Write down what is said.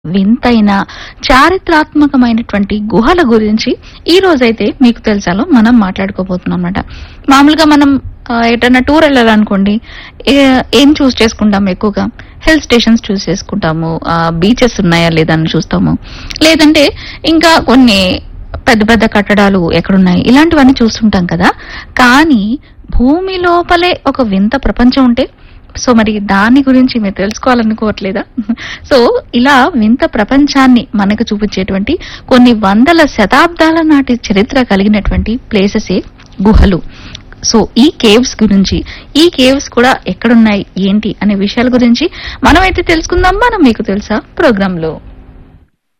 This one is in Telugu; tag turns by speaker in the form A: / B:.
A: వింతైన చారిత్రాత్మకమైనటువంటి గుహల గురించి ఈ రోజైతే మీకు తెలుసాలో మనం మాట్లాడుకోబోతున్నాం అనమాట మామూలుగా మనం ఆ, ఎటన్నా టూర్ వెళ్ళాలనుకోండి ఏ- ఏం చూస్ చేసుకుంటాం ఎక్కువగా హిల్ స్టేషన్స్ చూస్ చేసుకుంటాము బీచెస్ ఉన్నాయా లేదా అని చూస్తాము లేదంటే ఇంకా కొన్ని పెద్ద పెద్ద కట్టడాలు ఎక్కడున్నాయి ఇలాంటివన్నీ చూస్తుంటాం కదా కానీ భూమి లోపలే ఒక వింత ప్రపంచం ఉంటే సో మరి దాని గురించి మీరు తెలుసుకోవాలనుకోవట్లేదా సో ఇలా వింత ప్రపంచాన్ని మనకు చూపించేటువంటి కొన్ని వందల శతాబ్దాల నాటి చరిత్ర కలిగినటువంటి ప్లేసెసే గుహలు సో ఈ కేవ్స్ గురించి ఈ కేవ్స్ కూడా ఎక్కడున్నాయి ఏంటి అనే విషయాల గురించి మనమైతే తెలుసుకుందాం మనం మీకు తెలుసా ప్రోగ్రామ్ లో